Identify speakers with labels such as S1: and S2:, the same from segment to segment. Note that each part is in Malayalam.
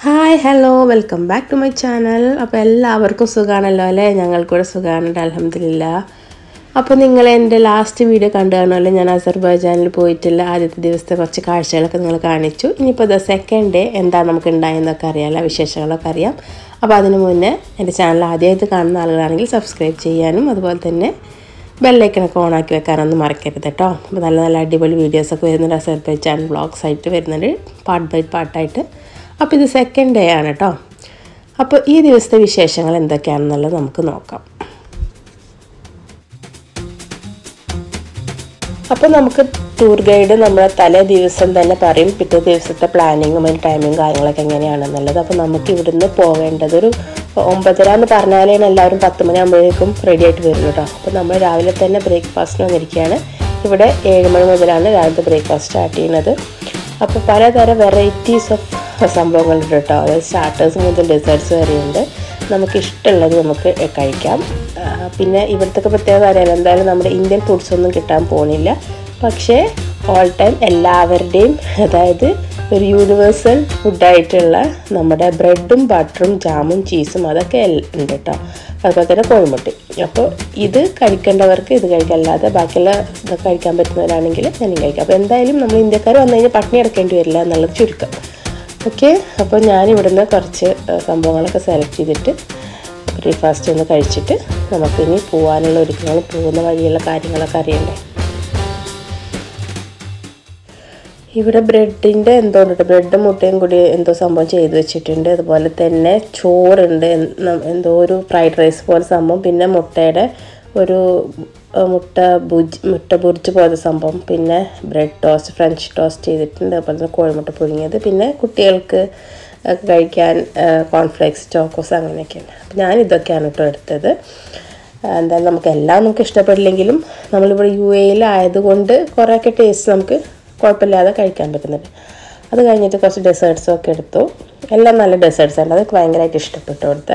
S1: hi hello welcome back to my channel അപ്പോൾ എല്ലാവർക്കും സുഖമാണല്ലോ അല്ലേ ഞങ്ങൾക്കൂടെ സുഖമാണ് അലഹമില്ല അപ്പോൾ നിങ്ങൾ എൻ്റെ ലാസ്റ്റ് വീഡിയോ കണ്ടു കാണുമല്ലോ ഞാൻ അസർബൈജാനിൽ പോയിട്ടുള്ള ആദ്യത്തെ ദിവസത്തെ കുറച്ച് കാഴ്ചകളൊക്കെ നിങ്ങൾ കാണിച്ചു ഇനിയിപ്പോൾ ദ സെക്കൻഡ് ഡേ എന്താ നമുക്ക് ഉണ്ടായെന്നൊക്കെ അറിയാമല്ലോ വിശേഷങ്ങളൊക്കെ അറിയാം അപ്പോൾ അതിന് മുന്നേ എൻ്റെ ചാനൽ ആദ്യമായിട്ട് കാണുന്ന ആളുകളാണെങ്കിൽ സബ്സ്ക്രൈബ് ചെയ്യാനും അതുപോലെ തന്നെ ബെല്ലൈക്കണൊക്കെ ഓണാക്കി വെക്കാനൊന്നും മറക്കരുത് കേട്ടോ അപ്പോൾ നല്ല നല്ല അടിപൊളി വീഡിയോസൊക്കെ വരുന്നുണ്ട് അസർബൈജാൻ വ്ളോഗ്സ് ആയിട്ട് വരുന്നുണ്ട് പാർട്ട് ബൈ പാർട്ടായിട്ട് അപ്പോൾ ഇത് സെക്കൻഡ് ഡേ ആണ് കേട്ടോ അപ്പോൾ ഈ ദിവസത്തെ വിശേഷങ്ങൾ എന്തൊക്കെയാണെന്നുള്ളത് നമുക്ക് നോക്കാം അപ്പോൾ നമുക്ക് ടൂർ ഗൈഡ് നമ്മളെ തലേ ദിവസം തന്നെ പറയും പിറ്റേ ദിവസത്തെ പ്ലാനിങ്ങും അതിൻ്റെ ടൈമിങ് കാര്യങ്ങളൊക്കെ എങ്ങനെയാണെന്നുള്ളത് അപ്പോൾ നമുക്ക് ഇവിടുന്ന് പോകേണ്ടത് ഒരു ഒമ്പതര എന്ന് പറഞ്ഞാലാണ് എല്ലാവരും പത്ത് മണിയാകുമ്പോഴേക്കും റെഡി ആയിട്ട് വരും കേട്ടോ അപ്പോൾ നമ്മൾ രാവിലെ തന്നെ ബ്രേക്ക്ഫാസ്റ്റിന് വന്നിരിക്കുകയാണ് ഇവിടെ ഏഴ് മണി മുതലാണ് രാവിലത്തെ ബ്രേക്ക്ഫാസ്റ്റ് സ്റ്റാർട്ട് ചെയ്യുന്നത് അപ്പോൾ പലതരം വെറൈറ്റീസ് ഓഫ് സംഭവങ്ങളുണ്ട് കേട്ടോ അതായത് സ്റ്റാർട്ടേഴ്സ് മുതൽ ഡെസേർട്ട്സ് വരെയുണ്ട് നമുക്ക് ഇഷ്ടമുള്ളത് നമുക്ക് കഴിക്കാം പിന്നെ ഇവിടുത്തെ പ്രത്യേകത അറിയാലോ എന്തായാലും നമ്മുടെ ഇന്ത്യൻ ഫുഡ്സ് ഒന്നും കിട്ടാൻ പോകുന്നില്ല പക്ഷേ ഓൾ ടൈം എല്ലാവരുടെയും അതായത് ഒരു യൂണിവേഴ്സൽ ഫുഡായിട്ടുള്ള നമ്മുടെ ബ്രെഡും ബട്ടറും ജാമും ചീസും അതൊക്കെ ഉണ്ട് കേട്ടോ അതുപോലെ തന്നെ കോഴിമുട്ടി അപ്പോൾ ഇത് കഴിക്കേണ്ടവർക്ക് ഇത് കഴിക്കാം അല്ലാതെ ബാക്കിയുള്ള ഇതൊക്കെ കഴിക്കാൻ പറ്റുന്നവരാണെങ്കിൽ ഞാനും കഴിക്കാം അപ്പോൾ എന്തായാലും നമ്മൾ ഇന്ത്യക്കാർ വന്നു കഴിഞ്ഞാൽ പട്ടിണി എടുക്കേണ്ടി വരില്ല എന്നുള്ളത് ചുരുക്കം ഓക്കെ അപ്പോൾ ഞാൻ ഇവിടുന്ന് കുറച്ച് സംഭവങ്ങളൊക്കെ സെലക്ട് ചെയ്തിട്ട് ബ്രേക്ക്ഫാസ്റ്റ് ഒന്ന് കഴിച്ചിട്ട് നമുക്കിനി പോകാനുള്ള ഒരുക്കങ്ങളും പോകുന്ന വഴിയുള്ള കാര്യങ്ങളൊക്കെ അറിയണ്ടേ ഇവിടെ ബ്രെഡിൻ്റെ എന്തോ ഉണ്ട് ബ്രെഡും മുട്ടയും കൂടി എന്തോ സംഭവം ചെയ്ത് വെച്ചിട്ടുണ്ട് അതുപോലെ തന്നെ ചോറുണ്ട് എന്തോ ഒരു ഫ്രൈഡ് റൈസ് പോലെ സംഭവം പിന്നെ മുട്ടയുടെ ഒരു മുട്ട ബുജ് മുട്ട ബുർജ് പോലത്തെ സംഭവം പിന്നെ ബ്രെഡ് ടോസ്റ്റ് ഫ്രഞ്ച് ടോസ്റ്റ് ചെയ്തിട്ടുണ്ട് അതുപോലെ തന്നെ കോഴിമുട്ട പുഴുങ്ങിയത് പിന്നെ കുട്ടികൾക്ക് കഴിക്കാൻ കോൺഫ്ലേക്സ് ചോക്കോസ് അങ്ങനെയൊക്കെയാണ് അപ്പം ഞാൻ ഇതൊക്കെയാണ് കേട്ടോ എടുത്തത് എന്തായാലും നമുക്ക് എല്ലാം നമുക്ക് ഇഷ്ടപ്പെടില്ലെങ്കിലും നമ്മളിവിടെ യു എയിലായതുകൊണ്ട് കുറേയൊക്കെ ടേസ്റ്റ് നമുക്ക് കുഴപ്പമില്ലാതെ കഴിക്കാൻ പറ്റുന്നുണ്ട് അത് കഴിഞ്ഞിട്ട് കുറച്ച് ഡെസേർട്ട്സും ഒക്കെ എടുത്തു എല്ലാം നല്ല ഡെസേർട്ട്സ് ആണ് അതൊക്കെ ഭയങ്കരമായിട്ട് ഇഷ്ടപ്പെട്ടു അവിടുത്തെ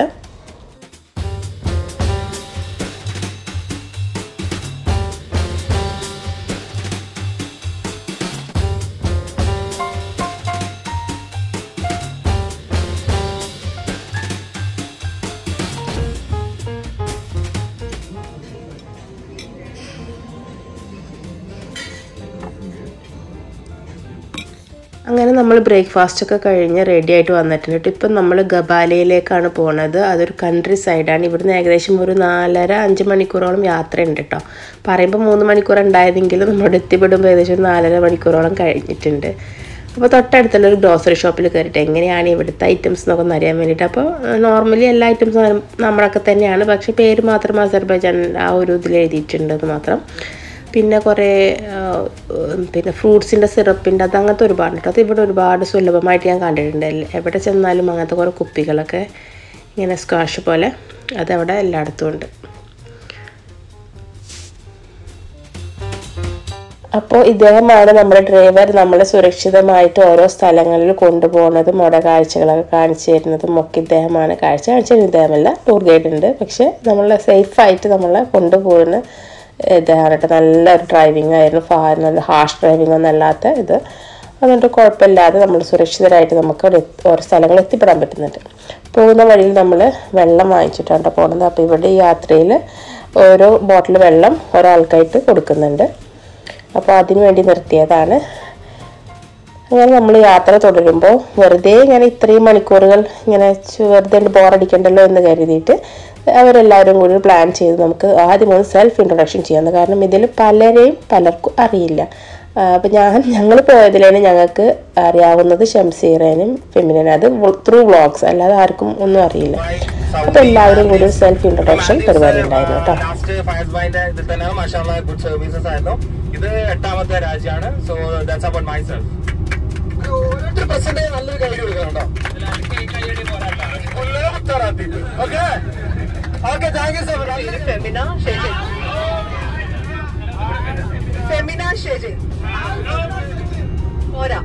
S1: അങ്ങനെ നമ്മൾ ബ്രേക്ക്ഫാസ്റ്റ് ഒക്കെ കഴിഞ്ഞ് റെഡി ആയിട്ട് വന്നിട്ടുണ്ട് ഇപ്പം നമ്മൾ ഗബാലയിലേക്കാണ് പോണത് അതൊരു കൺട്രി സൈഡാണ് ഇവിടുന്ന് ഏകദേശം ഒരു നാലര അഞ്ച് മണിക്കൂറോളം യാത്രയുണ്ട് കേട്ടോ പറയുമ്പോൾ മൂന്ന് മണിക്കൂർ ഉണ്ടായതെങ്കിലും നമ്മളോട് എത്തിപ്പെടുമ്പോൾ ഏകദേശം നാലര മണിക്കൂറോളം കഴിഞ്ഞിട്ടുണ്ട് അപ്പോൾ തൊട്ടടുത്തുള്ള ഒരു ഗ്രോസറി ഷോപ്പിൽ കയറിയിട്ട് എങ്ങനെയാണ് ഇവിടുത്തെ ഐറ്റംസ് എന്നൊക്കെ ഒന്ന് അറിയാൻ വേണ്ടിയിട്ട് അപ്പോൾ നോർമലി എല്ലാ ഐറ്റംസും നമ്മളൊക്കെ തന്നെയാണ് പക്ഷേ പേര് മാത്രം അസർബൈജാൻ ആ ഒരു ഇതിൽ എഴുതിയിട്ടുണ്ടെന്ന് മാത്രം പിന്നെ കുറേ പിന്നെ ഫ്രൂട്ട്സിൻ്റെ സിറപ്പിൻ്റെ അത് അങ്ങനത്തെ ഒരുപാട് കേട്ടോ അത് ഇവിടെ ഒരുപാട് സുലഭമായിട്ട് ഞാൻ കണ്ടിട്ടുണ്ട് എവിടെ ചെന്നാലും അങ്ങനത്തെ കുറേ കുപ്പികളൊക്കെ ഇങ്ങനെ സ്ക്വാഷ് പോലെ അതവിടെ എല്ലായിടത്തും ഉണ്ട് അപ്പോൾ ഇദ്ദേഹമാണ് നമ്മുടെ ഡ്രൈവർ നമ്മളെ സുരക്ഷിതമായിട്ട് ഓരോ സ്ഥലങ്ങളിൽ കൊണ്ടുപോകുന്നതും അവിടെ കാഴ്ചകളൊക്കെ കാണിച്ചു തരുന്നതും ഒക്കെ ഇദ്ദേഹമാണ് കാഴ്ച കാണിച്ചത് ഇദ്ദേഹമല്ല ടൂർ ഗൈഡ് ഉണ്ട് പക്ഷെ നമ്മളെ സേഫായിട്ട് നമ്മളെ കൊണ്ടുപോകുന്ന ഇതാണ് കേട്ടോ നല്ലൊരു ഡ്രൈവിംഗ് ആയിരുന്നു ഫാ നല്ല ഹാർഷ് ഡ്രൈവിംഗ് ഒന്നും അല്ലാത്ത ഇത് അതുകൊണ്ട് കുഴപ്പമില്ലാതെ നമ്മൾ സുരക്ഷിതരായിട്ട് നമുക്ക് അവിടെ ഓരോ സ്ഥലങ്ങളിൽ എത്തിപ്പെടാൻ പറ്റുന്നുണ്ട് പോകുന്ന വഴിയിൽ നമ്മൾ വെള്ളം വാങ്ങിച്ചിട്ടാണ് പോകുന്നത് അപ്പോൾ ഇവിടെ ഈ യാത്രയിൽ ഓരോ ബോട്ടിൽ വെള്ളം ഒരാൾക്കായിട്ട് കൊടുക്കുന്നുണ്ട് അപ്പോൾ അതിനു വേണ്ടി നിർത്തിയതാണ് അങ്ങനെ നമ്മൾ യാത്ര തുടരുമ്പോൾ വെറുതെ ഇങ്ങനെ ഇത്രയും മണിക്കൂറുകൾ ഇങ്ങനെ വെറുതെ ബോറടിക്കണ്ടല്ലോ എന്ന് കരുതിയിട്ട് അവരെല്ലാവരും കൂടി പ്ലാൻ ചെയ്ത് നമുക്ക് ആദ്യം ഒന്ന് സെൽഫ് ഇൻട്രൊഡക്ഷൻ ചെയ്യാമെന്ന് കാരണം ഇതിൽ പലരെയും പലർക്കും അറിയില്ല അപ്പം ഞാൻ ഞങ്ങൾ പോയതിലാണ് ഞങ്ങൾക്ക് അറിയാവുന്നത് ഷംസീറേനും ഫെമിനും അത് ത്രൂ വ്ളോഗ്സ് അല്ലാതെ ആർക്കും ഒന്നും അറിയില്ല അപ്പം എല്ലാവരും കൂടി സെൽഫ് ഇൻട്രൊഡക്ഷൻ പരിപാടി ഉണ്ടായിരുന്നു കേട്ടോ
S2: ഇത് എട്ടാമത്തെ രാജ്യമാണ് so that's about myself ഓരോരുത്തർ പെർസെന്റേജ് നല്ലൊരു കൈ കൊടുക്കണം കേട്ടോ okay okay thank you so much Femina Shejin Femina Shejin പോരാ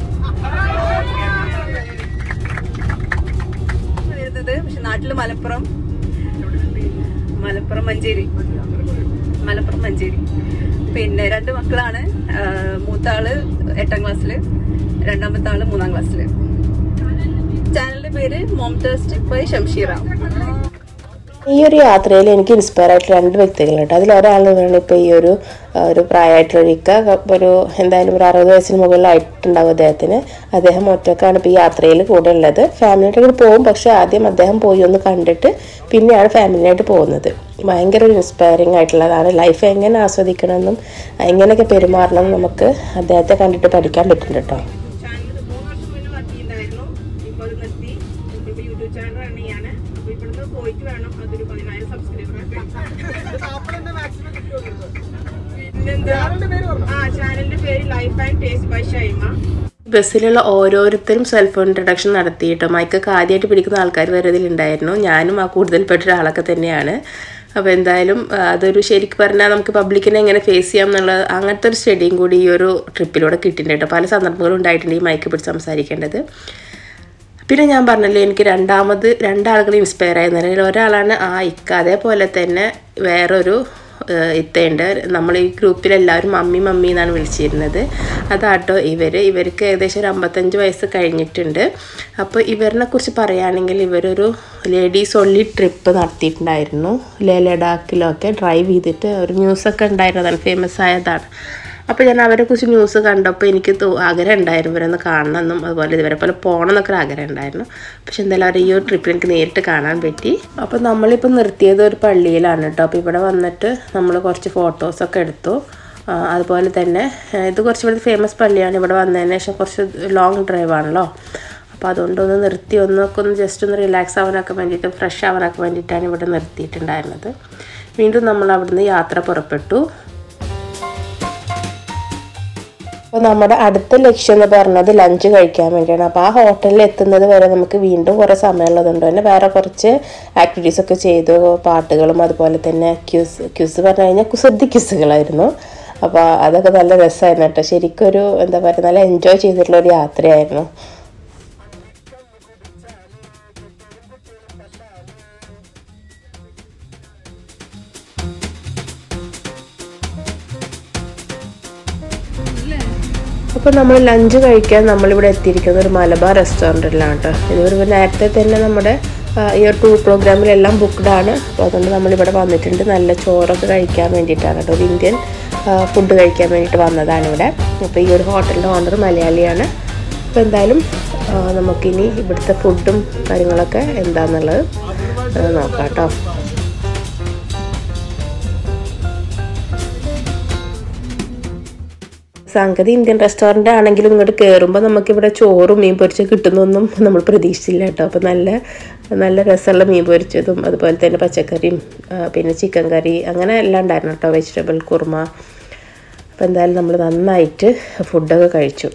S3: വരുന്നത് പക്ഷെ നാട്ടില് മലപ്പുറം മലപ്പുറം മഞ്ചേരി മലപ്പുറം മഞ്ചേരി പിന്നെ രണ്ട് മക്കളാണ് ആ, മൂത്ത ആള് എട്ടാം ക്ലാസ്സില് രണ്ടാമത്തെ ആള് മൂന്നാം ക്ലാസ്സില് ചാനലിന്റെ പേര് മോംതാസ്റ്റിക് ബൈ ഷംഷീറ
S1: ഈ ഒരു യാത്രയിൽ എനിക്ക് ഇൻസ്പയർ ആയിട്ട് രണ്ട് വ്യക്തികളുണ്ട് അതിൽ ഒരാളാണ് ഇപ്പോൾ ഈ ഒരു ആ, ഒരു പ്രായമായിട്ടുള്ള ഇക്ക ഒരു എന്തായാലും ഒരു അറുപത് വയസ്സിന് മുകളിലായിട്ടുണ്ടാവും അദ്ദേഹത്തിന് അദ്ദേഹം ഒറ്റക്കാണ് ഇപ്പോൾ ഈ യാത്രയിൽ കൂടെ ഉള്ളത് ഫാമിലിയായിട്ട് കൂടെ പോകും പക്ഷെ ആദ്യം അദ്ദേഹം പോയി ഒന്ന് കണ്ടിട്ട് പിന്നെയാണ് ഫാമിലിയായിട്ട് പോകുന്നത് ഭയങ്കര ഒരു ഇൻസ്പയറിംഗ് ആയിട്ടുള്ളതാണ് ലൈഫ് എങ്ങനെ ആസ്വദിക്കണമെന്നും എങ്ങനെയൊക്കെ പെരുമാറണം എന്ന് നമുക്ക് അദ്ദേഹത്തെ കണ്ടിട്ട് പഠിക്കാൻ പറ്റുന്നുണ്ട് കേട്ടോ
S3: ചാനൽ മൂന്ന് വർഷം മുന്നേ വർക്ക് ചെയ്യുന്നുണ്ടായിരുന്നു ഇപ്പോൾ അത് നിർത്തി ഇപ്പൊ യൂട്യൂബ് ചാനൽ റൺ ചെയ്യാണ് അപ്പൊ ഇവിടുന്ന് പോയിട്ട് വേണം അതൊരു പതിനായിരം സബ്സ്ക്രൈബർ പിന്നെന്താ ആ ചാനലിന്റെ പേര് life and taste by Shaima
S1: ബസ്സിലുള്ള ഓരോരുത്തരും സെൽഫ് ഇൻട്രഡക്ഷൻ നടത്തിയിട്ട് മൈക്കൊക്കെ ആദ്യമായിട്ട് പിടിക്കുന്ന ആൾക്കാർ വരെ ഇതിലുണ്ടായിരുന്നു ഞാനും ആ കൂടുതൽപ്പെട്ട ഒരാളൊക്കെ തന്നെയാണ് അപ്പോൾ എന്തായാലും ആ, അതൊരു ശരിക്കും പറഞ്ഞാൽ നമുക്ക് പബ്ലിക്കിനെ എങ്ങനെ ഫേസ് ചെയ്യാം എന്നുള്ള അങ്ങനത്തെ ഒരു സ്റ്റഡിയും കൂടി ഈ ഒരു ട്രിപ്പിലൂടെ കിട്ടിയിട്ടുണ്ട് കേട്ടോ പല സന്ദർഭങ്ങളും ഉണ്ടായിട്ടുണ്ട് ഈ മൈക്ക് പിടിച്ച് സംസാരിക്കേണ്ടത് പിന്നെ ഞാൻ പറഞ്ഞല്ലോ എനിക്ക് രണ്ടാമത് രണ്ടാളുകൾ ഇൻസ്പയർ ആയ നിലയിൽ ഒരാളാണ് ആ ഇക്ക അതേപോലെ തന്നെ വേറൊരു ഏഹ്, ഇത്തയുണ്ട് നമ്മൾ ഈ ഗ്രൂപ്പിലെല്ലാവരും മമ്മി മമ്മി എന്നാണ് വിളിച്ചിരുന്നത് അതാട്ടോ ഇവർ ഇവർക്ക് ഏകദേശം ഒരു അമ്പത്തഞ്ച് വയസ്സ് കഴിഞ്ഞിട്ടുണ്ട് അപ്പോൾ ഇവരിനെ കുറിച്ച് പറയുകയാണെങ്കിൽ ഇവരൊരു ലേഡീസ് ഒള്ളി ട്രിപ്പ് നടത്തിയിട്ടുണ്ടായിരുന്നു ലേ ലഡാക്കിലൊക്കെ ഡ്രൈവ് ചെയ്തിട്ട് ഒരു ന്യൂസൊക്കെ ഉണ്ടായിരുന്നതാണ് ഫേമസ് ആയതാണ് അപ്പോൾ ഞാൻ അവരെ കുറിച്ച് ന്യൂസ് കണ്ടപ്പോൾ എനിക്ക് തോ- ആഗ്രഹം ഉണ്ടായിരുന്നു ഇവരൊന്ന് കാണണമെന്നും അതുപോലെ ഇവരെ പോലെ പോകണം എന്നൊക്കെ ഒരു ആഗ്രഹം ഉണ്ടായിരുന്നു പക്ഷെ എന്തായാലും അവർ ഈ ഒരു ട്രിപ്പിൽ എനിക്ക് നേരിട്ട് കാണാൻ പറ്റി അപ്പോൾ നമ്മളിപ്പോൾ നിർത്തിയത് ഒരു പള്ളിയിലാണ് കേട്ടോ അപ്പോൾ ഇവിടെ വന്നിട്ട് നമ്മൾ കുറച്ച് ഫോട്ടോസൊക്കെ എടുത്തു ആ, അതുപോലെ തന്നെ ആ, ഇത് കുറച്ച് ഇവിടെ ഫേമസ് പള്ളിയാണ് ഇവിടെ വന്നതിന് ശേഷം കുറച്ച് ലോങ് ഡ്രൈവ് ആണല്ലോ അപ്പോൾ അതുകൊണ്ട് ഒന്ന് നിർത്തി ഒന്നൊക്കെ ഒന്ന് ജസ്റ്റ് ഒന്ന് റിലാക്സ് ആവാനൊക്കെ വേണ്ടിയിട്ട് ഫ്രഷ് ആവാനൊക്കെ വേണ്ടിയിട്ടാണ് ഇവിടെ നിർത്തിയിട്ടുണ്ടായിരുന്നത് വീണ്ടും നമ്മൾ അവിടുന്ന് യാത്ര പുറപ്പെട്ടു അപ്പോൾ നമ്മുടെ അടുത്ത ലക്ഷ്യം എന്ന് പറഞ്ഞത് ലഞ്ച് കഴിക്കാൻ വേണ്ടിയാണ് അപ്പോൾ ആ ഹോട്ടലിൽ എത്തുന്നത് വരെ നമുക്ക് വീണ്ടും കുറേ സമയമുള്ളതുകൊണ്ട് തന്നെ വേറെ കുറച്ച് ആക്ടിവിറ്റീസ് ഒക്കെ ചെയ്തു പാട്ടുകളും അതുപോലെ തന്നെ ക്യൂസ് ക്യൂസ് പറഞ്ഞു കഴിഞ്ഞാൽ കുസൃതി ക്യൂസുകളായിരുന്നു അപ്പോൾ അതൊക്കെ നല്ല രസമായിരുന്നു കേട്ടോ ശരിക്കും ഒരു എന്താ പറയുക നല്ല എൻജോയ് ചെയ്തിട്ടുള്ള ഒരു യാത്രയായിരുന്നു അപ്പോൾ നമ്മൾ ലഞ്ച് കഴിക്കാൻ നമ്മളിവിടെ എത്തിയിരിക്കുന്നത് ഒരു മലബാർ റെസ്റ്റോറൻറ്റിലാണ് കേട്ടോ ഇതൊരു നേരത്തെ തന്നെ നമ്മുടെ ആ, ഈ ഒരു ടൂർ പ്രോഗ്രാമിലെല്ലാം ബുക്ക്ഡ് ആണ് അപ്പോൾ അതുകൊണ്ട് നമ്മളിവിടെ വന്നിട്ടുണ്ട് നല്ല ചോറൊക്കെ കഴിക്കാൻ വേണ്ടിയിട്ടാണ് കേട്ടോ ഒരു ഇന്ത്യൻ ഫുഡ് കഴിക്കാൻ വേണ്ടിയിട്ട് വന്നതാണ് ഇവിടെ അപ്പോൾ ഈ ഒരു ഹോട്ടലിൻ്റെ ഓണർ മലയാളിയാണ് അപ്പോൾ എന്തായാലും ആ, നമുക്കിനി ഇവിടുത്തെ ഫുഡും കാര്യങ്ങളൊക്കെ എന്താണെന്നുള്ളത് ആ, നോക്കാം കേട്ടോ സംഗതി ഇന്ത്യൻ റെസ്റ്റോറൻ്റ് ആണെങ്കിലും ഇങ്ങോട്ട് കയറുമ്പോൾ നമുക്കിവിടെ ചോറും മീൻ പൊരിച്ച് കിട്ടുന്നൊന്നും നമ്മൾ പ്രതീക്ഷിച്ചില്ല കേട്ടോ അപ്പോൾ നല്ല നല്ല രസമുള്ള മീൻ പൊരിച്ചതും അതുപോലെ തന്നെ പച്ചക്കറിയും ആ, പിന്നെ ചിക്കൻ കറി അങ്ങനെ എല്ലാം ഉണ്ടായിരുന്നു കേട്ടോ വെജിറ്റബിൾ കുറുമ അപ്പോൾ എന്തായാലും നമ്മൾ നന്നായിട്ട് ഫുഡൊക്കെ കഴിച്ചു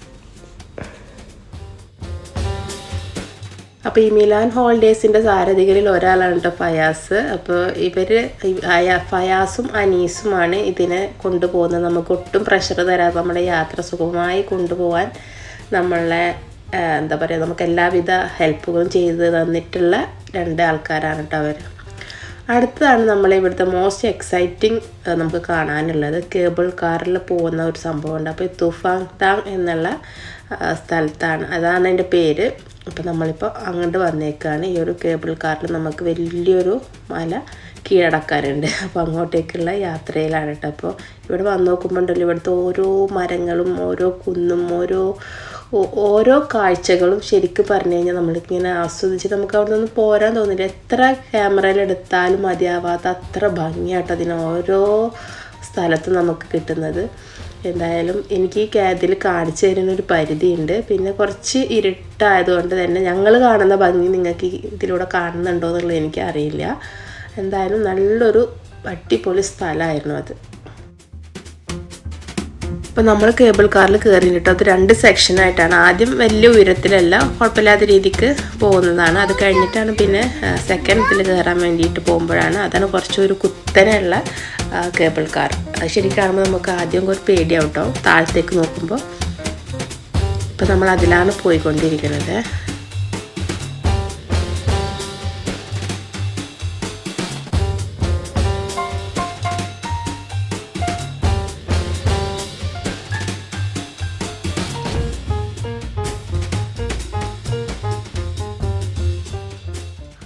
S1: അപ്പോൾ ഈ മിലാൻ ഹോളിഡേയ്സിൻ്റെ സാരഥികളിൽ ഒരാളാണ് കേട്ടോ ഫയാസ് അപ്പോൾ ഇവർ ഫയാസും അനീസുമാണ് ഇതിനെ കൊണ്ടുപോകുന്നത് നമുക്ക് ഒട്ടും പ്രഷർ തരാതെ നമ്മുടെ യാത്ര സുഗമമായി കൊണ്ടുപോകാൻ നമ്മളെ ആ, എന്താ പറയുക നമുക്ക് എല്ലാവിധ ഹെൽപ്പുകളും ചെയ്ത് തന്നിട്ടുള്ള രണ്ട് ആൾക്കാരാണ് കേട്ടോ അവർ അടുത്തതാണ് നമ്മൾ ഇവിടുത്തെ മോസ്റ്റ് എക്സൈറ്റിംഗ് നമുക്ക് കാണാനുള്ളത് കേബിൾ കാറിൽ പോകുന്ന ഒരു സംഭവമുണ്ട് അപ്പോൾ ഈ തുഫാങ് താങ് എന്നുള്ള ആ, സ്ഥലത്താണ് അതാണ് അതിൻ്റെ പേര് അപ്പോൾ നമ്മളിപ്പോൾ അങ്ങോട്ട് വന്നേക്കാണ് ഈ ഒരു കേബിൾ കാറിൽ നമുക്ക് വലിയൊരു മല കീഴടക്കാനുണ്ട് അപ്പോൾ അങ്ങോട്ടേക്കുള്ള യാത്രയിലാണ് കേട്ടോ അപ്പോൾ ഇവിടെ വന്ന് നോക്കുമ്പോൾ ഉണ്ടല്ലോ ഇവിടുത്തെ ഓരോ മരങ്ങളും ഓരോ കുന്നും ഓരോ ഓ- ഓരോ കാഴ്ചകളും ശരിക്കും പറഞ്ഞു കഴിഞ്ഞാൽ നമ്മളിങ്ങനെ ആസ്വദിച്ച് നമുക്ക് അവിടെ നിന്ന് പോരാൻ തോന്നില്ല എത്ര ക്യാമറയിൽ എടുത്താലും മതിയാവാത്ത അത്ര ഭംഗിയായിട്ട് അതിന് ഓരോ സ്ഥലത്തും നമുക്ക് കിട്ടുന്നത് എന്തായാലും എനിക്ക് ഈ ഇതിൽ കാണിച്ചു തരുന്ന ഒരു പരിധിയുണ്ട് പിന്നെ കുറച്ച് ഇരുട്ടായതുകൊണ്ട് തന്നെ ഞങ്ങൾ കാണുന്ന ഭംഗി നിങ്ങൾക്ക് ഈ ഇതിലൂടെ കാണുന്നുണ്ടോ എന്നുള്ളത് എനിക്ക് അറിയില്ല എന്തായാലും നല്ലൊരു അടിപൊളി സ്ഥലമായിരുന്നു അത് അപ്പോൾ നമ്മൾ കേബിൾ കാറിൽ കയറിയിട്ട് അത് രണ്ട് സെക്ഷനായിട്ടാണ് ആദ്യം വലിയ ഉയരത്തിലല്ല കുഴപ്പമില്ലാത്ത രീതിക്ക് പോകുന്നതാണ് അത് കഴിഞ്ഞിട്ടാണ് പിന്നെ സെക്കൻഡ് ഇതിൽ കയറാൻ വേണ്ടിയിട്ട് പോകുമ്പോഴാണ് അതാണ് കുറച്ചൊരു കുത്തനെയുള്ള ആ, കേബിൾ കാർ അത് ശരിക്കും കാണുമ്പോൾ നമുക്ക് ആദ്യം ഒരു പേടിയാവും കേട്ടോ താഴത്തേക്ക് നോക്കുമ്പോൾ ഇപ്പം നമ്മൾ അതിലാണ് പോയിക്കൊണ്ടിരിക്കുന്നത്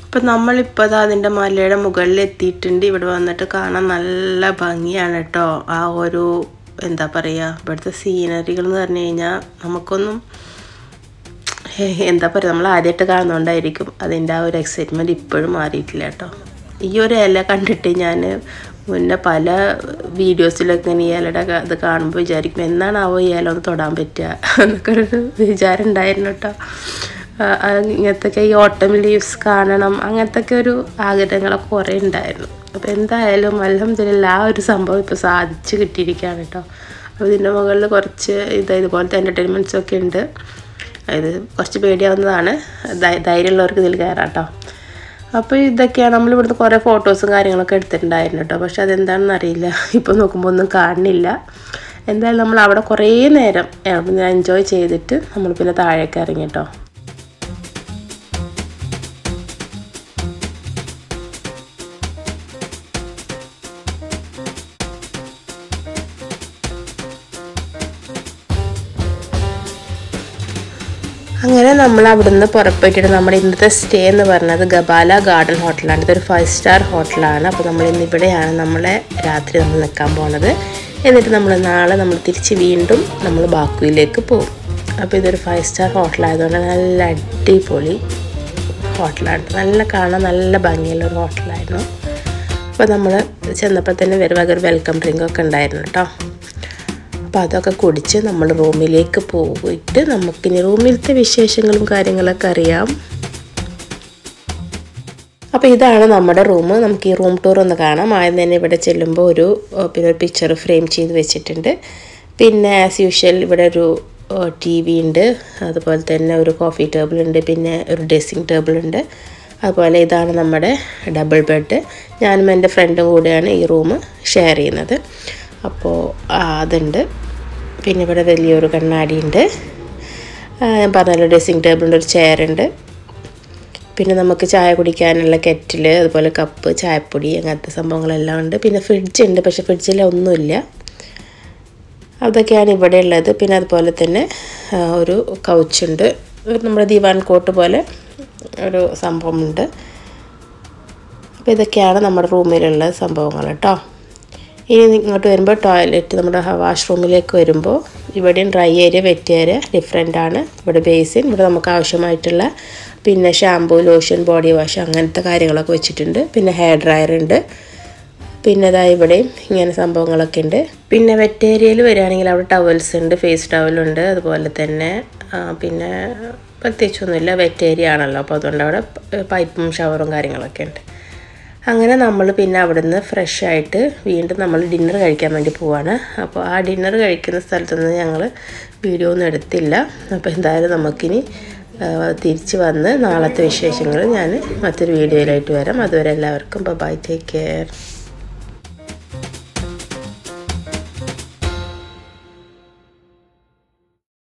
S1: അപ്പം നമ്മളിപ്പോൾ അത് അതിൻ്റെ മലയുടെ മുകളിൽ എത്തിയിട്ടുണ്ട് ഇവിടെ വന്നിട്ട് കാണാൻ നല്ല ഭംഗിയാണ് കേട്ടോ ആ ഒരു എന്താ പറയുക ഇവിടുത്തെ സീനറികൾ എന്ന് പറഞ്ഞു കഴിഞ്ഞാൽ നമുക്കൊന്നും ഹേ- എന്താ പറയുക നമ്മൾ ആദ്യമായിട്ട് കാണുന്നതുകൊണ്ടായിരിക്കും അതിൻ്റെ ആ ഒരു എക്സൈറ്റ്മെൻറ്റ് ഇപ്പോഴും മാറിയിട്ടില്ല കേട്ടോ ഈ ഒരു ഇല കണ്ടിട്ട് ഞാൻ മുന്നേ പല വീഡിയോസിലൊക്കെ ഇങ്ങനെ ഈ ഇലയുടെ ക- ഇത് കാണുമ്പോൾ വിചാരിക്കും എന്നാണാവോ ഈ ഇല ഒന്ന് തൊടാൻ പറ്റുക എന്നൊക്കെ ഒരു വിചാരം ഉണ്ടായിരുന്നു കേട്ടോ ആ, ആ, ഇങ്ങനത്തൊക്കെ ഈ ഓട്ടം ലീവ്സ് കാണണം അങ്ങനത്തെ ഒക്കെ ഒരു ആഗ്രഹങ്ങളൊക്കെ കുറേ ഉണ്ടായിരുന്നു അപ്പോൾ എന്തായാലും അലഹമില്ല ആ ഒരു സംഭവം ഇപ്പോൾ സാധിച്ചു കിട്ടിയിരിക്കുകയാണ് കേട്ടോ അപ്പോൾ ഇതിൻ്റെ മുകളിൽ കുറച്ച് ഇത് ഇതുപോലത്തെ എൻ്റർടൈൻമെൻറ്റ്സ് ഒക്കെ ഉണ്ട് ഇത് കുറച്ച് പേടിയാവുന്നതാണ് ധൈ- ധൈര്യമുള്ളവർക്ക് ഇതിൽ കയറാം കേട്ടോ അപ്പോൾ ഇതൊക്കെയാണ് നമ്മൾ ഇവിടുന്ന് കുറേ ഫോട്ടോസും കാര്യങ്ങളൊക്കെ എടുത്തിട്ടുണ്ടായിരുന്നു കേട്ടോ പക്ഷെ അതെന്താണെന്ന് അറിയില്ല ഇപ്പോൾ നോക്കുമ്പോൾ ഒന്നും കാണുന്നില്ല എന്തായാലും നമ്മൾ അവിടെ കുറേ നേരം എൻജോയ് ചെയ്തിട്ട് നമ്മൾ പിന്നെ താഴേക്ക് ഇറങ്ങി കേട്ടോ അങ്ങനെ നമ്മൾ അവിടുന്ന് പുറപ്പെട്ടിട്ട് നമ്മുടെ ഇന്നത്തെ സ്റ്റേ എന്ന് പറഞ്ഞത് ഗബാല ഗാർഡൻ ഹോട്ടലാണ് ഇതൊരു ഫൈവ് സ്റ്റാർ ഹോട്ടലാണ് അപ്പോൾ നമ്മൾ ഇന്ന് ഇവിടെയാണ് നമ്മളെ രാത്രി നമ്മൾ നിൽക്കാൻ പോണത് എന്നിട്ട് നമ്മൾ നാളെ നമ്മൾ തിരിച്ച് വീണ്ടും നമ്മൾ ബാക്കുയിലേക്ക് പോകും അപ്പോൾ ഇതൊരു ഫൈവ് സ്റ്റാർ ഹോട്ടലായതുകൊണ്ട് നല്ല അടിപൊളി ഹോട്ടലാണ് നല്ല കാണാൻ നല്ല ഭംഗിയുള്ള ഒരു ഹോട്ടലായിരുന്നു അപ്പോൾ നമ്മൾ ചെന്നപ്പോൾ തന്നെ വരുവാക ഒരു വെൽക്കം ഡ്രിങ്ക് ഒക്കെ ഉണ്ടായിരുന്നു കേട്ടോ അപ്പോൾ അതൊക്കെ കുടിച്ച് നമ്മൾ റൂമിലേക്ക് പോയിട്ട് നമുക്കിനി റൂമിലത്തെ വിശേഷങ്ങളും കാര്യങ്ങളൊക്കെ അറിയാം അപ്പോൾ ഇതാണ് നമ്മുടെ റൂം നമുക്ക് ഈ റൂം ടൂർ ഒന്ന് കാണാം ആദ്യം തന്നെ ഇവിടെ ചെല്ലുമ്പോൾ ഒരു ഏഹ്, പിന്നെ ഒരു പിക്ചർ ഫ്രെയിം ചെയ്ത് വെച്ചിട്ടുണ്ട് പിന്നെ ആസ് യൂഷ്വൽ ഇവിടെ ഒരു ടി വി ഉണ്ട് അതുപോലെ തന്നെ ഒരു കോഫി ടേബിൾ ഉണ്ട് പിന്നെ ഒരു ഡ്രസ്സിങ് ടേബിൾ ഉണ്ട് അതുപോലെ ഇതാണ് നമ്മുടെ ഡബിൾ ബെഡ് ഞാനും എൻ്റെ ഫ്രണ്ടും കൂടെയാണ് ഈ റൂം ഷെയർ ചെയ്യുന്നത് അപ്പോൾ ആ, അതുണ്ട് പിന്നെ ഇവിടെ വലിയൊരു കണ്ണാടി ഉണ്ട് ആ, ഞാൻ പറഞ്ഞല്ലോ ഡ്രസ്സിങ് ടേബിളിൻ്റെ ഒരു ചെയറുണ്ട് പിന്നെ നമുക്ക് ചായ കുടിക്കാനുള്ള കെറ്റിൽ അതുപോലെ കപ്പ് ചായപ്പൊടി അങ്ങനത്തെ സംഭവങ്ങളെല്ലാം ഉണ്ട് പിന്നെ ഫ്രിഡ്ജ് ഉണ്ട് പക്ഷേ ഫ്രിഡ്ജിൽ ഒന്നുമില്ല അതൊക്കെയാണ് ഇവിടെ ഉള്ളത് പിന്നെ അതുപോലെ തന്നെ ആ, ഒരു കൗച്ചുണ്ട് നമ്മുടെ ദിവാൻ കോട്ട് പോലെ ഒരു സംഭവമുണ്ട് അപ്പോൾ ഇതൊക്കെയാണ് നമ്മുടെ റൂമിലുള്ള സംഭവങ്ങൾ കേട്ടോ ഇനി ഇങ്ങോട്ട് വരുമ്പോൾ ടോയ്ലറ്റ് നമ്മുടെ വാഷ്റൂമിലേക്ക് വരുമ്പോൾ ഇവിടെയും dry area wet area different ആണ് ഇവിടെ ബേസിൻ ഇവിടെ നമുക്ക് ആവശ്യമായിട്ടുള്ള പിന്നെ ഷാമ്പൂ ലോഷൻ ബോഡി വാഷ് അങ്ങനത്തെ കാര്യങ്ങളൊക്കെ വെച്ചിട്ടുണ്ട് പിന്നെ ഹെയർ ഡ്രയർ ഉണ്ട് പിന്നെ ഇതാ ഇവിടെയും ഇങ്ങനെ സംഭവങ്ങളൊക്കെ ഉണ്ട് പിന്നെ വെറ്റ് ഏരിയയിൽ വരികയാണെങ്കിൽ അവിടെ ടവൽസ് ഉണ്ട് ഫേസ് ടവലുണ്ട് അതുപോലെ തന്നെ ആ, പിന്നെ പ്രത്യേകിച്ചൊന്നുമില്ല വെറ്റ് ഏരിയ ആണല്ലോ അപ്പോൾ അതുകൊണ്ട് അവിടെ പ- പൈപ്പും ഷവറും കാര്യങ്ങളൊക്കെ ഉണ്ട് അങ്ങനെ നമ്മൾ പിന്നെ അവിടുന്ന് ഫ്രഷ് ആയിട്ട് വീണ്ടും നമ്മൾ ഡിന്നർ കഴിക്കാൻ വേണ്ടി പോവാണ് അപ്പോൾ ആ ഡിന്നർ കഴിക്കുന്ന സ്ഥലത്തുനിന്ന് ഞങ്ങൾ വീഡിയോ ഒന്നും എടുത്തില്ല അപ്പോൾ എന്തായാലും നമുക്കിനി ആ, തിരിച്ച് വന്ന് നാളത്തെ വിശേഷങ്ങൾ ഞാൻ മറ്റൊരു വീഡിയോയിലായിട്ട് വരാം അതുവരെ എല്ലാവർക്കും ബൈ ടേക്ക് കെയർ